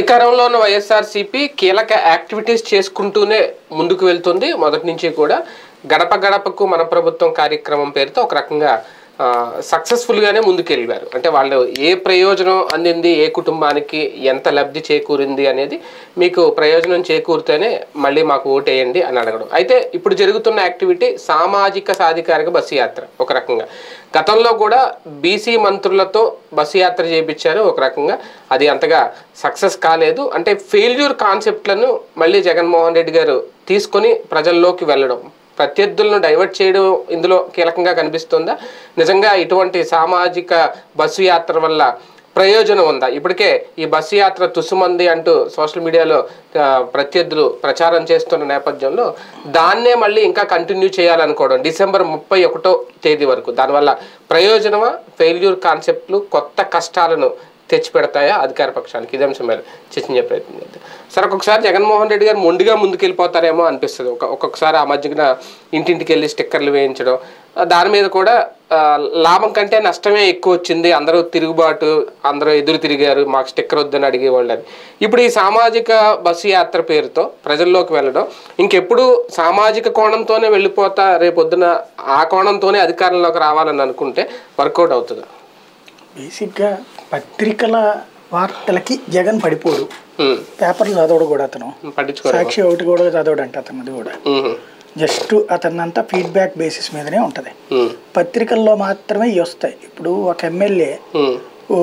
అధికారంలో ఉన్న వైఎస్ఆర్సీపీ కీలక యాక్టివిటీస్ చేసుకుంటూనే ముందుకు వెళ్తుంది మొదటి నుంచి కూడా గడప గడపకు మన ప్రభుత్వం కార్యక్రమం పేరుతో ఒక రకంగా ఆ, successful గానే ముందుకు వెళ్ళారు అంటే వాళ్ళు ఏ ప్రయోజనం అందింది ఏ కుటుంబానికి ఎంత లబ్ధి చేకూరింది అనేది మీకు ప్రయోజనం చేకూరితేనే మళ్ళీ మాకు ఓటేయండి అని అడగడం అయితే ఇప్పుడు జరుగుతున్న యాక్టివిటీ సామాజిక సాధికారిక బస్సు యాత్ర ఒక రకంగా గతంలో కూడా బీసీ మంత్రులతో బస్సు యాత్ర చేయించారు ఒక రకంగా అది అంతగా సక్సెస్ కాలేదు అంటే ఫెయిల్యూర్ కాన్సెప్ట్లను మళ్ళీ జగన్మోహన్ రెడ్డి గారు తీసుకొని ప్రజల్లోకి వెళ్ళడం ప్రత్యర్థులను డైవర్ట్ చేయడం ఇందులో కీలకంగా కనిపిస్తుందా నిజంగా ఇటువంటి సామాజిక బస్సు యాత్ర వల్ల ప్రయోజనం ఉందా ఇప్పటికే ఈ బస్సు యాత్ర తుసుమంది అంటూ సోషల్ మీడియాలో ఆ, ప్రత్యర్థులు ప్రచారం చేస్తున్న నేపథ్యంలో దాన్నే మళ్ళీ ఇంకా కంటిన్యూ చేయాలనుకోవడం డిసెంబర్ ముప్పై ఒకటో తేదీ వరకు దానివల్ల ప్రయోజనమా ఫెయిల్యూర్ కాన్సెప్ట్లు కొత్త కష్టాలను తెచ్చిపెడతాయా అధికార పక్షానికి ఇదే అంశం మీద చర్చించే ప్రయత్నం చేద్దాం సరే ఒక్కొక్కసారి జగన్మోహన్ రెడ్డి గారు మొండిగా ముందుకెళ్ళిపోతారేమో అనిపిస్తుంది ఒక ఒక్కొక్కసారి ఆ మధ్యన ఇంటింటికి వెళ్ళి స్టిక్కర్లు వేయించడం ఆ, దాని మీద కూడా ఆ, లాభం కంటే నష్టమే ఎక్కువ వచ్చింది అందరూ తిరుగుబాటు అందరూ ఎదురు తిరిగారు మాకు స్టిక్కర్ వద్దని అడిగేవాళ్ళని ఇప్పుడు ఈ సామాజిక బస్సు యాత్ర పేరుతో ప్రజల్లోకి వెళ్ళడం ఇంకెప్పుడు సామాజిక కోణంతోనే వెళ్ళిపోతా రేపొద్దున ఆ కోణంతోనే అధికారంలోకి రావాలని అనుకుంటే వర్కౌట్ అవుతుందా బేసిక్గా పత్రికల వార్తలకి జగన్ పడిపోడు ఉమ్, పేపర్లు చదవడు కూడా అతను పట్టించుకోరు సాక్షి ఒకటి కూడా చదవడు అంట అతను అది కూడా ఉమ్, జస్ట్ అతనంతా ఫీడ్బ్యాక్ బేసిస్ మీదనే ఉంటుంది ఉమ్, పత్రికల్లో మాత్రమే ఇవి వస్తాయి ఇప్పుడు ఒక ఎమ్మెల్యే ఉమ్,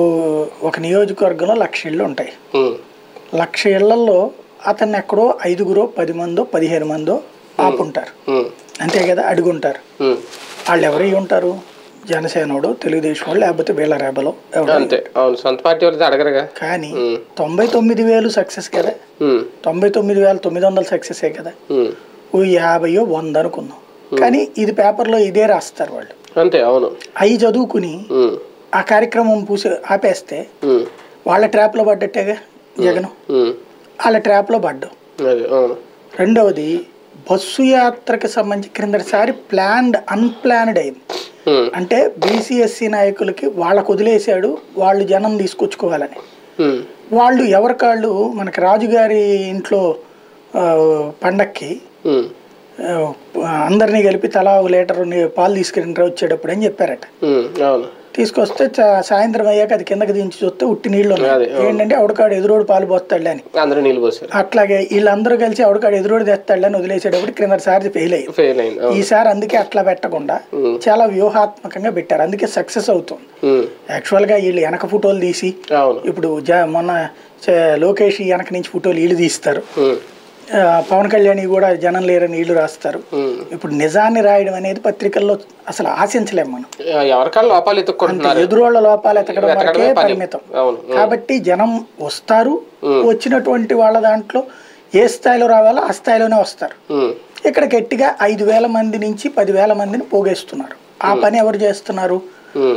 ఒక నియోజకవర్గంలో లక్ష ఇళ్ళు ఉంటాయి ఉమ్, లక్ష ఇళ్లలో అతన్ని ఎక్కడో ఐదుగురో పది మందో పదిహేను మందో ఆపుంటారు ఉమ్, అంతే కదా అడుగుంటారు ఉమ్. వాళ్ళు ఎవరై ఉంటారు జనసేనోడు తెలుగుదేశం వాడు లేకపోతే వీళ్ళ రేబలో ఎవడో అంతే అవును సొంత పార్టీ వాళ్ళతో అడగరుగా కానీ ఉమ్, తొంభై తొమ్మిది వేలు సక్సెస్ కదా ఉమ్, తొంభై తొమ్మిది వేల తొమ్మిది వందలు సక్సెసే కదా ఉమ్. ఓ యాభయో వంద అనుకుందాం కానీ ఇది పేపర్లో ఇదే రాస్తారు వాళ్ళు అంతే అవును అవి చదువుకుని ఉమ్, ఆ కార్యక్రమం పూసి ఆపేస్తే ఉమ్, వాళ్ళ ట్రాప్లో పడ్డట్టేగా జగన్ ఉమ్. వాళ్ళ ట్రాప్లో పడ్డాం అది అవును రెండవది బస్సు యాత్రకు సంబంధించి క్రిందటిసారి ప్లాన్డ్ అన్ప్లాన్డ్ అయింది ఉమ్, అంటే బీసీఎస్సీ నాయకులకి వాళ్ళకు వదిలేశాడు వాళ్ళు జనం తీసుకొచ్చుకోవాలని ఉమ్, వాళ్ళు ఎవరికాళ్ళు మనకి రాజుగారి ఇంట్లో ఆ, పండక్కి ఉమ్, ఆ, అందరినీ కలిపి తలా ఒక లీటర్ ని- పాలు తీసుకుని వచ్చేటప్పుడు అని చెప్పారట ఉమ్, అవును తీసుకొస్తే చా- సాయంత్రం అయ్యాక అది కిందకి దించి చూస్తే ఉట్టి నీళ్ళు ఉన్నాయి అదే, ఏంటంటే ఎవడికాడు ఎదురోడు పాలు పోస్తాడులే అని అందరూ నీళ్ళు పోసారు అట్లాగే వీళ్ళందరూ కలిసి ఎవడికాడు ఎదురోడు తెస్తాడులే అని వదిలేసేటప్పుడు క్రిందసారి ఫెయిల్ అయ్యింది ఫెయిల్ అయింది అవును ఈసారి అందుకే అట్లా పెట్టకుండా ఉమ్, చాలా వ్యూహాత్మకంగా పెట్టారు అందుకే సక్సెస్ అవుతుంది ఉమ్, యాక్చువల్గా వీళ్ళు వెనక ఫోటోలు తీసి అవును ఇప్పుడు జ మొన్న చ- లోకేష్ వెనక నుంచి ఫోటోలు వీళ్ళు తీస్తారు ఉమ్, ఆ, పవన్ కళ్యాణ్ కూడా జనం లేరని వీళ్ళు రాస్తారు ఉమ్. ఇప్పుడు నిజాన్ని రాయడం అనేది పత్రికల్లో అసలు ఆశించలేం మనం ఎవరికాళ్ళు లోపాలు ఎత్తుక్కుంటున్నారు ఎదురోళ్ళ లోపాలు ఎతకడం వరకే వెతకడమే పని. పరిమితం అవును కాబట్టి జనం వస్తారు వచ్చినటువంటి వాళ్ళ దాంట్లో ఏ స్థాయిలో రావాలో ఆ స్థాయిలోనే వస్తారు ఉమ్, ఇక్కడ గట్టిగా ఐదు వేల మంది నుంచి పదివేల మందిని పోగేస్తున్నారు ఆ పని ఎవరు చేస్తున్నారు ఉమ్,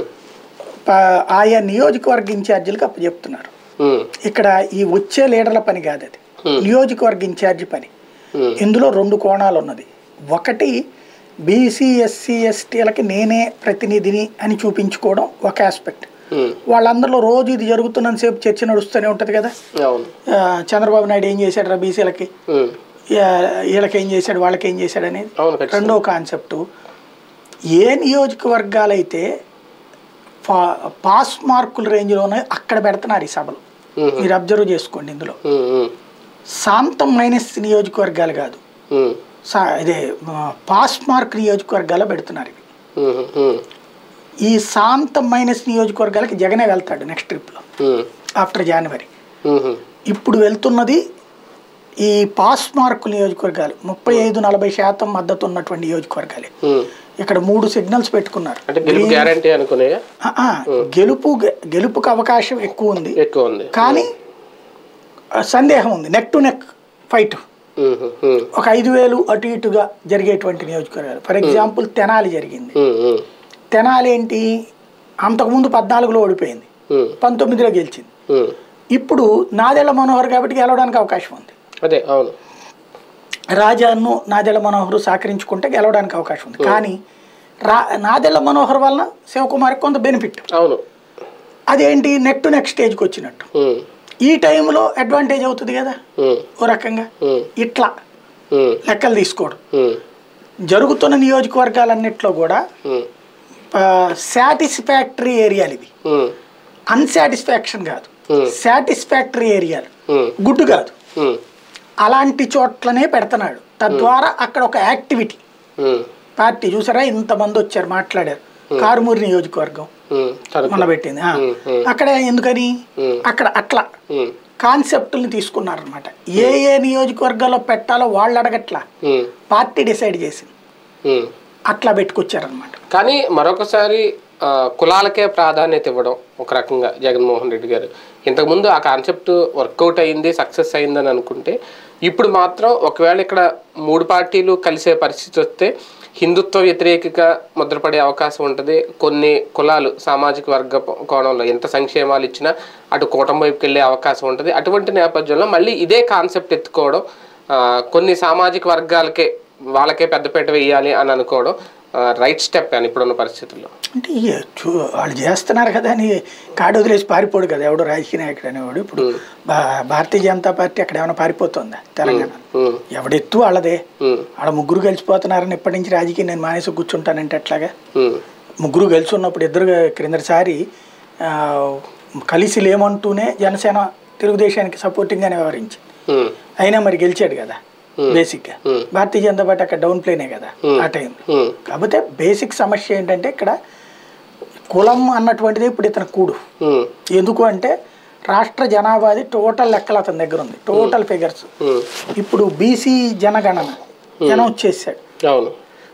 ప- ఆయా నియోజకవర్గ ఇన్ఛార్జీలకు అప్పచెప్తున్నారు ఉమ్, ఇక్కడ ఈ వచ్చే లీడర్ల పని కాదు అది నియోజకవర్గ ఇన్ఛార్జి పని ఉమ్, ఇందులో రెండు కోణాలు ఉన్నది ఒకటి బీసీ ఎస్సీ ఎస్టీలకి నేనే ప్రతినిధిని అని చూపించుకోవడం ఒక ఆస్పెక్ట్ ఉమ్, వాళ్ళందరిలో రోజు ఇది జరుగుతున్నంతసేపు చర్చ నడుస్తూనే ఉంటుంది కదా అవును ఆ, చంద్రబాబు నాయుడు ఏం చేశాడు రా బీసీలకి ఉమ్, వీళ్ళకి ఏం చేశాడు వాళ్ళకి ఏం చేశాడు అనేది అవును ఖచ్చితంగా రెండో కాన్సెప్టు ఏ నియోజకవర్గాలైతే పా పాస్ మార్కుల రేంజ్లోనే అక్కడ పెడుతున్నారు ఈ సభలు ఉమ్, మీరు అబ్జర్వ్ చేసుకోండి ఇందులో ఉమ్, ఉమ్, శాంతం మైనస్ నియోజకవర్గాలు కాదు ఉమ్, సా ఇదే ఆ, పాస్ మార్క్ నియోజకవర్గాల్లో పెడుతున్నారు ఇవి ఉమ్, ఉమ్, ఈ శాంతం మైనస్ నియోజకవర్గాలకి జగనే వెళ్తాడు నెక్స్ట్ ట్రిప్లో ఉమ్, ఆఫ్టర్ జనవరి ఉమ్, ఇప్పుడు వెళ్తున్నది ఈ పాస్ మార్కు నియోజకవర్గాలు ముప్పై ఐదు నలభై శాతం మద్దతు ఉన్నటువంటి నియోజకవర్గాలే ఉమ్. ఇక్కడ మూడు సిగ్నల్స్ పెట్టుకున్నారు అంటే గెలుపు గ్యారంటీ అనుకునే ఆ, ఆ, గెలుపు గెలుపుకి అవకాశం ఎక్కువ ఉంది ఎక్కువ ఉంది కానీ ఆ, సందేహం ఉంది నెక్ టు నెక్ ఫైట్ ఉమ్, ఉమ్, ఒక ఐదు వేలు అటు ఇటుగా జరిగేటువంటి నియోజకవర్గాలు ఫర్ ఎగ్జాంపుల్ తెనాలి జరిగింది ఉమ్, ఉమ్, తెనాలి ఏంటి అంతకుముందు పద్నాలుగులో ఓడిపోయింది ఉమ్, పంతొమ్మిదిలో గెలిచింది ఉమ్. ఇప్పుడు నాదెళ్ల మనోహర్ కాబట్టి గెలవడానికి అవకాశం ఉంది అదే అవును రాజాను నాదెళ్ల మనోహర్ సహకరించుకుంటే గెలవడానికి అవకాశం ఉంది కానీ రా నాదెళ్ల మనోహర్ వలన శివకుమార్కి కొంత బెనిఫిట్ అవును అదేంటి నెక్ టు నెక్ స్టేజ్కి వచ్చినట్టు ఉమ్, ఈ టైంలో అడ్వాంటేజ్ అవుతుంది కదా ఉమ్, ఓ రకంగా ఉమ్, ఇట్లా ఉమ్, లెక్కలు తీసుకోవడం ఉమ్, జరుగుతున్న నియోజకవర్గాలన్నిట్లో కూడా ఉమ్, సాటిస్ఫాక్టరీ ఏరియాలు ఇవి ఉమ్, అన్సాటిస్ఫాక్షన్ కాదు Hmm. సాటిస్ఫాక్టరీ ఏరియాలు ఉమ్, గుడ్ కాదు ఉమ్, అలాంటి చోట్లనే పెడుతున్నాడు తద్వారా అక్కడ ఒక యాక్టివిటీ ఉమ్, పార్టీ చూసారా ఇంతమంది వచ్చారు మాట్లాడారు కారుమూరి నియోజకవర్గం ఉమ్, సరే. మొన్న పెట్టింది ఆ. Hmm, hmm. అక్కడ ఎందుకని Hmm. అక్కడ అట్లా ఉమ్, కాన్సెప్టుల్ని తీసుకున్నారనమాట ఏ ఏ నియోజకవర్గాల్లో పెట్టాలో వాళ్ళు అడగట్లా ఉమ్, పార్టీ డిసైడ్ చేసింది ఉమ్. అట్లా పెట్టుకొచ్చారనమాట కానీ మరొకసారి ఆ, కులాలకే ప్రాధాన్యత ఇవ్వడం ఒక రకంగా జగన్మోహన్ రెడ్డి గారు ఇంతకుముందు ఆ కాన్సెప్ట్ వర్కౌట్ అయింది సక్సెస్ అయిందని అనుకుంటే ఇప్పుడు మాత్రం ఒకవేళ ఇక్కడ మూడు పార్టీలు కలిసే పరిస్థితి వస్తే హిందుత్వ వ్యతిరేకగా ముద్రపడే అవకాశం ఉంటుంది కొన్ని కులాలు సామాజిక వర్గ ప- కోణంలో ఎంత సంక్షేమాలు ఇచ్చినా అటు కూటమి వైపుకి వెళ్ళే అవకాశం ఉంటుంది అటువంటి నేపథ్యంలో మళ్ళీ ఇదే కాన్సెప్ట్ ఎత్తుకోవడం ఆ, కొన్ని సామాజిక వర్గాలకే వాళ్ళకే పెద్దపీట వేయాలి అని అనుకోవడం రైట్ స్టెప్ అని ఇప్పుడున్న పరిస్థితుల్లో అంటే ఇక చూ వాళ్ళు చేస్తున్నారు కదా అని కాడు వదిలేసి పారిపోడు కదా ఎవడు రాజకీయ నాయకుడు అనేవాడు ఇప్పుడు భా భారతీయ జనతా పార్టీ అక్కడ ఏమైనా పారిపోతుందా తెలంగాణ ఉమ్, ఎవడెత్తు వాళ్ళదే ఉమ్, ఆడ ముగ్గురు కలిసిపోతున్నారని ఇప్పటి నుంచి రాజకీయం నేను మానేసి కూర్చుంటానంటే ఎట్లాగా ఉమ్, ముగ్గురు కలిసి ఉన్నప్పుడు ఇద్దరు క్రిందటిసారి ఆ, కలిసి లేమంటూనే జనసేన తెలుగుదేశానికి సపోర్టింగ్గానే వ్యవహరించింది ఉమ్, అయినా మరి గెలిచాడు కదా బేసిక్గా Hmm. భారతీయ జనతా పార్టీ అక్కడ డౌన్ ప్లేనే కదా ఆ టైంలో ఉమ్, కాకపోతే బేసిక్ సమస్య ఏంటంటే ఇక్కడ కులం అన్నటువంటిది ఇప్పుడు ఇతను కూడు ఉమ్, ఎందుకు అంటే రాష్ట్ర జనాభాది టోటల్ లెక్కలు అతని దగ్గర ఉంది టోటల్ ఫిగర్స్ ఉమ్, ఇప్పుడు బీసీ జనగణన జనం వచ్చేసాడు అవును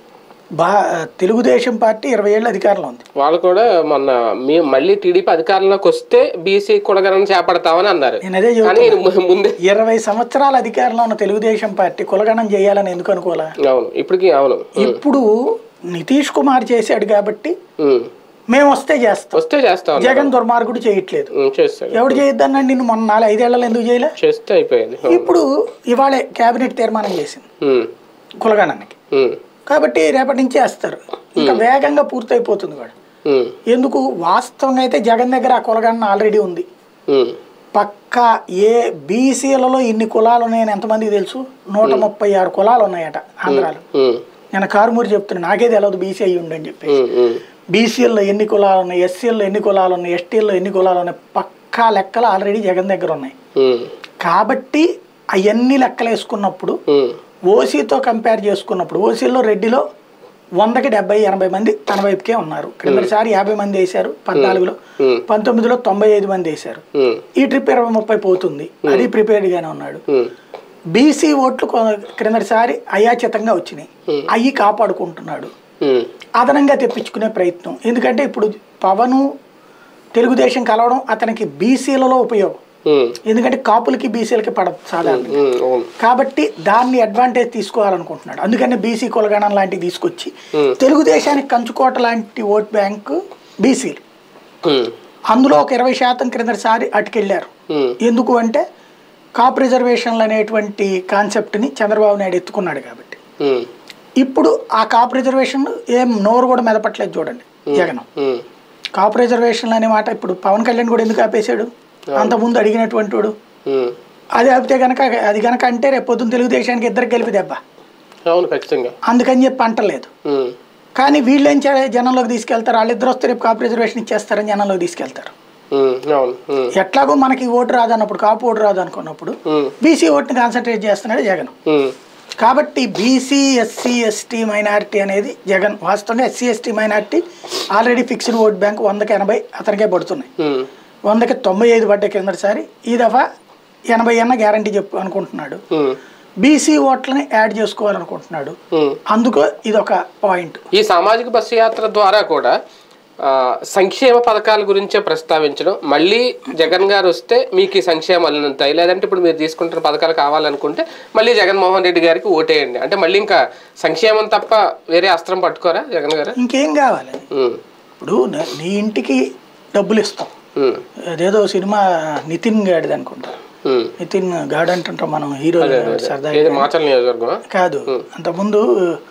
బా తెలుగుదేశం పార్టీ ఇరవై ఏళ్ళు అధికారంలో ఉంది వాళ్ళు కూడా మొన్న మీ మళ్ళీ టీడీపీ అధికారంలోకి వస్తే బీసీ కులగణన చేపడతామని అన్నారు నేను అదే కానీ చెబుతున్నా ము- ముందే ఇరవై సంవత్సరాల అధికారంలో ఉన్న తెలుగుదేశం పార్టీ కులగణం చేయాలని ఎందుకు అనుకోవాలా అవును ఇప్పటికి అవును ఇప్పుడు నితీష్ కుమార్ చేశాడు కాబట్టి ఉమ్, మేము వస్తే చేస్తాం వస్తే చేస్తా ఉన్నారు. జగన్ దుర్మార్గుడు చేయట్లేదు ఉమ్, చేస్తాడు ఎవడు చేయొద్దన్నాడు నిన్ను మొన్న నాలుగు ఐదేళ్లలో ఎందుకు చేయలే చేస్తే అయిపోయింది ఇప్పుడు ఇవాళే కేబినెట్ తీర్మానం చేసింది ఉమ్, కులగణానికి ఉమ్, కాబట్టి రేపటి నుంచి వేస్తారు ఇంకా వేగంగా పూర్తయిపోతుంది కూడా ఉమ్, ఎందుకు వాస్తవంగా అయితే జగన్ దగ్గర ఆ కులగణన ఆల్రెడీ ఉంది ఉమ్, పక్కా ఏ బీసీలలో ఇన్ని కులాలు ఉన్నాయని ఎంతమందికి తెలుసు నూట ముప్పై ఆరు కులాలు ఉన్నాయట ఆంధ్రాలో ఉమ్, నేను కారుమూరి చెప్తున్నా నాకే తెలియదు బీసీ అయ్యి ఉండని చెప్పి ఉమ్, ఉమ్, బీసీల్లో ఎన్ని కులాలు ఉన్నాయి ఎస్సీల్లో ఎన్ని కులాలు ఉన్నాయి ఎస్టీల్లో ఎన్ని కులాలు ఉన్నాయి పక్కా లెక్కలు ఆల్రెడీ జగన్ దగ్గర ఉన్నాయి ఉమ్, కాబట్టి అవన్నీ లెక్కలు వేసుకున్నప్పుడు ఉమ్, ఓసీతో కంపేర్ చేసుకున్నప్పుడు ఓసీలో రెడ్డిలో వందకి డెబ్బై ఎనభై మంది తన వైపుకే ఉన్నారు క్రిందటిసారి యాభై మంది వేశారు పద్నాలుగులో Hmm. పంతొమ్మిదిలో తొంభై ఐదు మంది వేశారు ఉమ్, ఈ ట్రిప్ ఇరవై ముప్పై పోతుంది అది ప్రిపేర్డ్గానే ఉన్నాడు ఉమ్, బీసీ ఓట్లు కొ- క్రిందటిసారి అయాచితంగా వచ్చినాయి అవి కాపాడుకుంటున్నాడు ఉమ్, అదనంగా తెప్పించుకునే ప్రయత్నం ఎందుకంటే ఇప్పుడు పవను తెలుగుదేశం కలవడం అతనికి బీసీలలో ఉపయోగం ఉమ్, ఎందుకంటే కాపులకి బీసీలకి పడదు సాధారణంగా ఉమ్, అవును కాబట్టి దాన్ని అడ్వాంటేజ్ తీసుకోవాలనుకుంటున్నాడు అందుకని బీసీ కులగణం లాంటివి తీసుకొచ్చి Hmm. తెలుగుదేశానికి కంచుకోట లాంటి ఓట్ బ్యాంకు బీసీలు ఉమ్, అందులో ఒక ఇరవై శాతం క్రిందటిసారి అటుకెళ్ళారు ఉమ్, ఎందుకు అంటే కాప్ రిజర్వేషన్లు అనేటువంటి కాన్సెప్ట్ని చంద్రబాబు నాయుడు ఎత్తుకున్నాడు కాబట్టి ఉమ్, ఇప్పుడు ఆ కాప్ రిజర్వేషన్ ఏం నోరు కూడా మెదపట్లేదు చూడండి జగన్ ఉమ్, కాప్ రిజర్వేషన్లు అనే మాట ఇప్పుడు పవన్ కళ్యాణ్ కూడా ఎందుకు ఆపేశాడు అంతకుముందు అడిగినటువంటి వాడు ఉమ్, అది ఆపితే కనుక అది కనుక అంటే రేపు పొద్దున్న తెలుగుదేశానికి ఇద్దరికి గెలిపి దెబ్బ అవును ఖచ్చితంగా అందుకని చెప్పి అంటలేదు ఉమ్, కానీ వీళ్ళు ఏం చేయాలి జనంలోకి తీసుకెళ్తారు వాళ్ళిద్దరు వస్తే రేపు కాపు రిజర్వేషన్ ఇచ్చేస్తారని జనంలోకి తీసుకెళ్తారు ఉమ్, అవును ఉమ్, ఎట్లాగో మనకి ఓటు రాదన్నప్పుడు కాపు ఓటు రాదు అనుకున్నప్పుడు ఉమ్, బీసీ ఓటుని కాన్సన్ట్రేట్ చేస్తున్నాడు జగన్ ఉమ్, కాబట్టి బీసీ ఎస్సీ ఎస్టీ మైనారిటీ అనేది జగన్ వాస్తవంగా SC ST minority already fixed vote bank వందకి ఎనభై అతనికే పడుతున్నాయి ఉమ్, వందకి తొంభై ఐదు పడ్డాయి కిందటిసారి ఈ దఫా ఎనభై అన్న గ్యారంటీ చెప్పు అనుకుంటున్నాడు ఉమ్, బీసీ ఓట్లని యాడ్ చేసుకోవాలనుకుంటున్నాడు ఉమ్. అందుకు ఇది ఒక పాయింట్ ఈ సామాజిక బస్సు యాత్ర ద్వారా కూడా ఆ, సంక్షేమ పథకాల గురించే ప్రస్తావించడం మళ్ళీ జగన్ గారు వస్తే మీకు ఈ సంక్షేమాలు అందుతాయి లేదంటే ఇప్పుడు మీరు తీసుకుంటున్న పథకాలు కావాలనుకుంటే మళ్ళీ జగన్మోహన్ రెడ్డి గారికి ఓటేయండి అంటే మళ్ళీ ఇంకా సంక్షేమం తప్ప వేరే అస్త్రం పట్టుకోరా జగన్ గారు ఇంకేం కావాలి ఉమ్, ఇప్పుడు న- నీ ఇంటికి డబ్బులు ఇస్తాం ఉమ్, అదేదో సినిమా నితిన్ గాడిది అనుకుంటా ఉమ్. నితిన్ గాడ్ అంటుంటాం మనం హీరో సరదా ఏది మాచల్ నియోజకవర్గం కాదు అంతకుముందు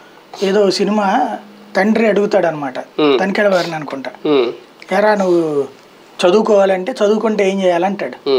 ఏదో సినిమా తండ్రి అడుగుతాడు అనమాట Hmm. తనికెడ వారిని అనుకుంటా ఎరా నువ్వు చదువుకోవాలంటే చదువుకుంటే ఏం చేయాలంటాడు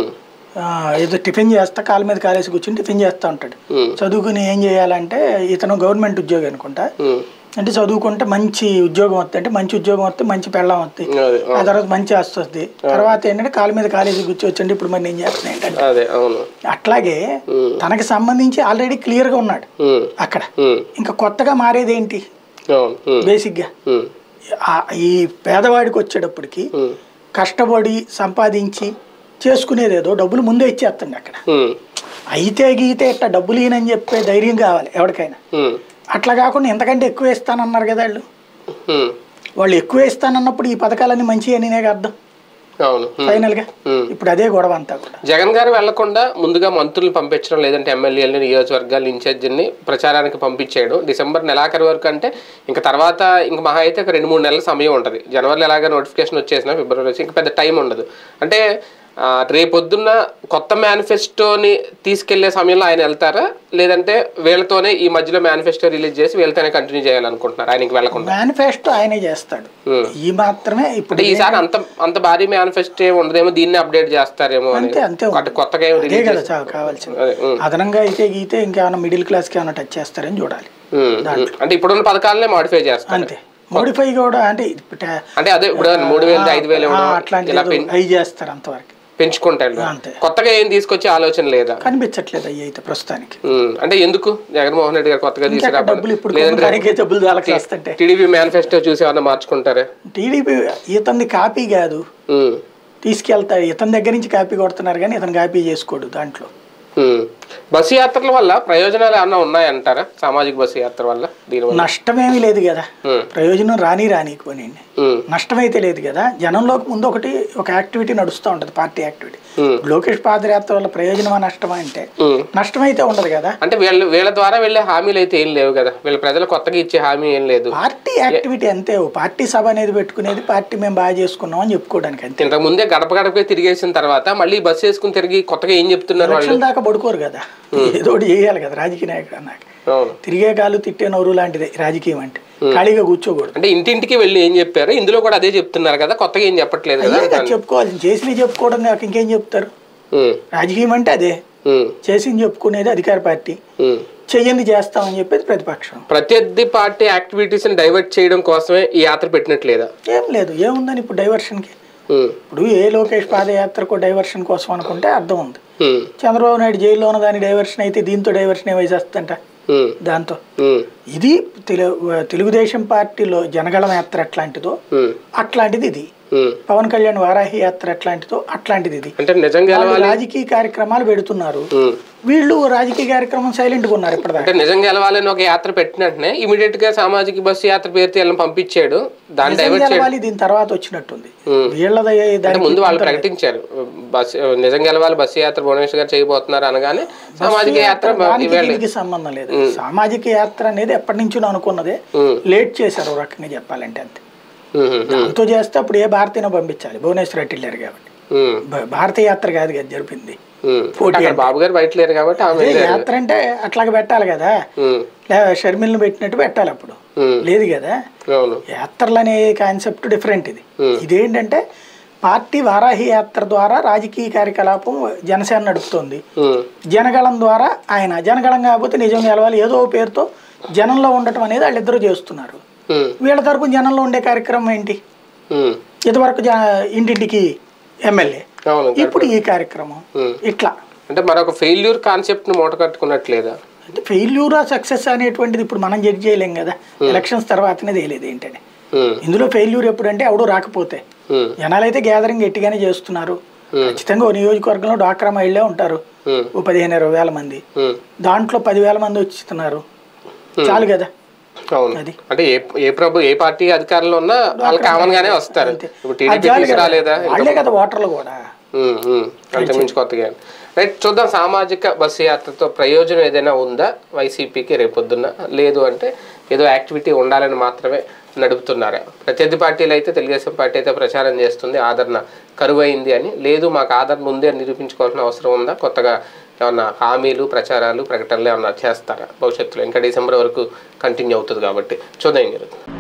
ఆ, ఏదో టిఫిన్ చేస్తా కాలు మీద కాలేసి కూర్చుని టిఫిన్ చేస్తూ ఉంటాడు ఉమ్, చదువుకుని ఏం చేయాలంటే ఇతను గవర్నమెంట్ ఉద్యోగి అనుకుంటా ఉమ్, అంటే చదువుకుంటే మంచి ఉద్యోగం వస్తుంది అంటే మంచి ఉద్యోగం వస్తే మంచి పెళ్ళం వస్తుంది అదే ఆ తర్వాత మంచి ఆస్తి వస్తుంది తర్వాత ఏంటంటే కాలు మీద కాలేజీ కూర్చోవచ్చండి ఇప్పుడు మరి నేను చేస్తున్నా ఏంటంటే అదే అవును అట్లాగే ఉమ్, తనకి సంబంధించి ఆల్రెడీ క్లియర్గా ఉన్నాడు ఉమ్, అక్కడ ఉమ్, ఇంకా కొత్తగా మారేది ఏంటి అవును ఉమ్, బేసిక్గా ఉమ్, ఆ- ఈ పేదవాడికి వచ్చేటప్పటికి ఉమ్, కష్టపడి సంపాదించి చేసుకునేదేదో డబ్బులు ముందే ఇచ్చేస్తుంది అక్కడ ఉమ్, అయితే గీతే ఇట్లా డబ్బులు ఈయనని చెప్పే ధైర్యం కావాలి ఎవరికైనా ఉమ్, అట్లా కాకుండా ఎంతకంటే ఎక్కువ ఇస్తానన్నారు కదా వాళ్ళు ఉమ్, వాళ్ళు ఎక్కువ ఇస్తానన్నప్పుడు ఈ పథకాలన్నీ మంచి అని నాకు అర్థం అవును ఉమ్, ఫైనల్గా ఉమ్. ఇప్పుడు అదే గొడవ అంతా కూడా జగన్ గారు వెళ్లకుండా ముందుగా మంత్రులు పంపించడం లేదంటే ఎమ్మెల్యేలని నియోజకవర్గాల ఇన్ఛార్జిని ప్రచారానికి పంపించేయడం డిసెంబర్ నెలాఖరు వరకు అంటే ఇంకా తర్వాత ఇంక మహా అయితే ఒక రెండు మూడు నెలల సమయం ఉంటుంది జనవరిలో ఎలాగ నోటిఫికేషన్ వచ్చేసిన ఫిబ్రవరి వచ్చి ఇంకా పెద్ద టైం ఉండదు అంటే ఆ, రేపొద్దున్న కొత్త మేనిఫెస్టోని తీసుకెళ్లే సమయంలో ఆయన వెళ్తారా లేదంటే వీళ్ళతోనే ఈ మధ్యలో మేనిఫెస్టో రిలీజ్ చేసి వీళ్ళతోనే కంటిన్యూ చేయాలనుకుంటున్నారు ఆయనకి వెళ్లకుండా మేనిఫెస్టో ఆయనే చేస్తాడు ఉమ్. ఈ మాత్రమే ఇప్పుడు అంటే ఈసారి అంత అంత భారీ మేనిఫెస్టో ఏమి ఉండదేమో దీన్ని అప్డేట్ చేస్తారేమో అని అంతే అంతే అంటే కొత్తగా ఏమి అదే రిలీజ్ కదా చాలు కావాల్సింది అదే ఉమ్. అదనంగా అయితే గీతే ఇంకేమైనా మిడిల్ క్లాస్కి ఏమైనా టచ్ చేస్తారని చూడాలి ఉమ్, ఉమ్. అంటే ఇప్పుడున్న పథకాలనే మాడిఫై చేస్తారు అంతే మోడిఫై కూడా అంటే ఇప్పుడు అంటే అదే ఇప్పుడు మూడు వేలు ఐదు వేలు ఇవ్వడం అట్లాంటి ఇలా పెం- అవి చేస్తారు అంతవరకు పెంచుకుంటారు అంతే. కొత్తగా ఏం తీసుకొచ్చే ఆలోచన లేదా కనిపించట్లేదు అవి అయితే ప్రస్తుతానికి ఉమ్, అంటే ఎందుకు జగన్మోహన్ రెడ్డి గారు కొత్తగా ఇంకా తీసుకురా డబ్బులు ఇప్పుడు లేదంటే దానికే డబ్బులు వాళ్ళకి వస్తుంటే టీడీపీ మేనిఫెస్టో చూసి ఏమన్నా మార్చుకుంటారా టీడీపీ ఇతని కాపీ కాదు ఉమ్, తీసుకెళ్తా ఇతని దగ్గర నుంచి కాపీ కొడుతున్నారు కానీ ఇతను కాపీ చేసుకోడు దాంట్లో ఉమ్. బస్సు యాత్రల వల్ల ప్రయోజనాలు ఏమన్నా ఉన్నాయంటారా సామాజిక బస్సు యాత్ర వల్ల దీనివల్ల నష్టమేమీ లేదు కదా ఉమ్, ప్రయోజనం రాని రానికపోనండి ఉమ్, నష్టమైతే లేదు కదా జనంలోకి ముందు ఒకటి ఒక యాక్టివిటీ నడుస్తూ ఉంటుంది పార్టీ యాక్టివిటీ ఉమ్, లోకేష్ పాదయాత్ర వల్ల ప్రయోజనమా నష్టమా అంటే ఉమ్. నష్టమైతే ఉండదు కదా అంటే వీళ్ళ వీళ్ళ ద్వారా వెళ్ళే హామీలు అయితే ఏం లేవు కదా వీళ్ళ ప్రజలు కొత్తగా ఇచ్చే హామీ ఏం లేదు పార్టీ యాక్టివిటీ అంతే ఓ పార్టీ సభ అనేది పెట్టుకునేది పార్టీ మేము బాగా చేసుకున్నాం అని చెప్పుకోవడానికి అంతే ఇంతకు ముందే గడప గడపకే తిరిగేసిన తర్వాత మళ్ళీ బస్సు వేసుకుని తిరిగి కొత్తగా ఏం చెప్తున్నారు వాళ్ళు ఎలక్షన్ దాకా పడుకోరు కదా ఏదో ఒకటి చేయాలి కదా రాజకీయ నాయకుడు అన్నాక అవును తిరిగే కాలు తిట్టే నోరు లాంటిది రాజకీయం అంటే ఖాళీగా కూర్చోకూడదు అంటే ఇంటింటికి వెళ్ళి ఏం చెప్పారు ఇందులో కూడా అదే చెప్తున్నారు కదా కొత్తగా ఏం చెప్పట్లేదు కదా అదే కదా చెప్పుకోవాలి చేసి చెప్పుకోవడం కాక ఇంకేం చెప్తారు ఉమ్, రాజకీయం అంటే అదే ఉమ్, చేసింది చెప్పుకునేది అధికార పార్టీ ఉమ్. చెయ్యింది చేస్తామని చెప్పేది ప్రతిపక్షం ప్రత్యర్థి పార్టీ యాక్టివిటీస్ ని డైవర్ట్ చేయడం కోసమే ఈ యాత్ర పెట్టినట్లేదా ఏం లేదు ఏముందని ఇప్పుడు డైవర్షన్కి ఉమ్, ఇప్పుడు ఏ లోకేష్ పాదయాత్రకు డైవర్షన్ కోసం అనుకుంటే అర్థం ఉంది ఉమ్, చంద్రబాబు నాయుడు జైల్లో ఉన్న దాని డైవర్షన్ అయితే దీంతో డైవర్షన్ ఏమైచేస్తుందంట ఉమ్, దాంతో ఉమ్, ఇది తెలు- తెలుగుదేశం పార్టీలో జనగళం యాత్ర ఎట్లాంటిదో ఉమ్, అట్లాంటిది ఇది ఉమ్. పవన్ కళ్యాణ్ వారాహి యాత్ర ఎట్లాంటిదో అట్లాంటిది ఇది అంటే నిజంగా వాళ్ళు గెలవాలి రాజకీయ కార్యక్రమాలు పెడుతున్నారు ఉమ్. వీళ్ళు రాజకీయ కార్యక్రమం సైలెంట్గా ఉన్నారు ఇప్పటిదాకా అంటే నిజం గెలవాలని ఒక యాత్ర పెట్టిన వెంటనే ఇమీడియట్ గా సామాజిక బస్సు యాత్ర పేరుతో వీళ్ళని పంపించాడు దాన్ని నిజం డైవర్ట్ చేయడం గెలవాలి దీని తర్వాత వచ్చినట్టుంది ఉమ్. వీళ్ళది అంటే దానికి ముందు వాళ్ళు ప్రకటించారు బస్ నిజం గెలవాలి బస్సు యాత్ర భువనేశ్వర్ గారు చేయబోతున్నారు అనగానే సామాజిక యాత్ర దానికి వీళ్ళే దీనికి సంబంధం లేదు సామాజిక యాత్ర అనేది ఎప్పటి నుంచో అనుకున్నదే ఉమ్, లేట్ చేశారు ఓ రకంగా చెప్పాలంటే అంతే ఉమ్, ఉమ్, ఉమ్, అంతో చేస్తే అప్పుడు ఏ భారతీయనో పంపించాలి భువనేశ్వర్ అటు వెళ్ళారు కాబట్టి ఉమ్, భ- భారతీయ యాత్ర కాదు కదా జరిపింది ఉమ్. పోటీ అక్కడ బాబు గారు బయట లేరు కాబట్టి ఆమె అదే వెళ్ళారు. యాత్ర అంటే అట్లాగే పెట్టాలి కదా ఉమ్, లే షర్మిల్ని పెట్టినట్టు పెట్టాలి అప్పుడు ఉమ్, లేదు కదా అవును యాత్రలు అనే కాన్సెప్ట్ డిఫరెంట్ ఇది Hmm. ఇదేంటంటే పార్టీ వారాహి యాత్ర ద్వారా రాజకీయ కార్యకలాపం జనసేన నడుపుతోంది ఉమ్, జనగళం ద్వారా ఆయన జనగళం కాకపోతే నిజం గెలవాలి ఏదో ఓ పేరుతో జనంలో ఉండటం అనేది వాళ్ళిద్దరూ చేస్తున్నారు ఉమ్, వీళ్ళ తరపున జనంలో ఉండే కార్యక్రమం ఏంటి ఉమ్, ఇదివరకు జ ఇంటింటికి ఎమ్మెల్యే అవును ఇప్పుడు ఈ కార్యక్రమం Hmm. ఇట్లా అంటే మరొక ఫెయిల్యూర్ కాన్సెప్ట్ ను మూట కట్టుకున్నట్లేదా అంటే ఫెయిల్యూరా సక్సెస్ అనేటువంటిది ఇప్పుడు మనం జడ్జ్ చేయలేం కదా ఎలక్షన్స్ తర్వాతనే తెలియదు ఏంటని ఉమ్, ఇందులో ఫెయిల్యూర్ ఎప్పుడంటే ఎవడు రాకపోతే ఉమ్, జనాలు అయితే గ్యాదరింగ్ గట్టిగానే చేస్తున్నారు Hmm. ఖచ్చితంగా ఓ నియోజకవర్గంలో డాక్రా మహిళలే ఉంటారు ఉమ్, ఓ పదిహేను ఇరవై వేల మంది ఉమ్, దాంట్లో పదివేల మంది వచ్చిస్తున్నారు చాలు కదా అవును అది. అంటే ఏ ఏ ప్రభు ఏ పార్టీ అధికారంలో ఉన్నా వాళ్ళు కామన్ గానే వస్తారు అంతే. ఇప్పుడు అది టీడీపీ చాలు కదా. తీసుకురాలేదా వాళ్ళే కదా ఓటర్లు కూడా ఉమ్, ఉమ్, అంతకుమించి కొత్తగా రైట్ చూద్దాం సామాజిక బస్సు యాత్రతో ప్రయోజనం ఏదైనా ఉందా వైసీపీకి రేపొద్దున్న లేదు అంటే ఏదో యాక్టివిటీ ఉండాలని మాత్రమే నడుపుతున్నారా ప్రత్యర్థి పార్టీలు అయితే తెలుగుదేశం పార్టీ అయితే ప్రచారం చేస్తుంది ఆదరణ కరువైంది అని లేదు మాకు ఆదరణ ఉంది అని నిరూపించుకోవాల్సిన అవసరం ఉందా కొత్తగా ఏమన్నా హామీలు ప్రచారాలు ప్రకటనలు ఏమన్నా చేస్తారా భవిష్యత్తులో ఇంకా డిసెంబర్ వరకు కంటిన్యూ అవుతుంది కాబట్టి చూద్దాం ఏం జరుగుతుంది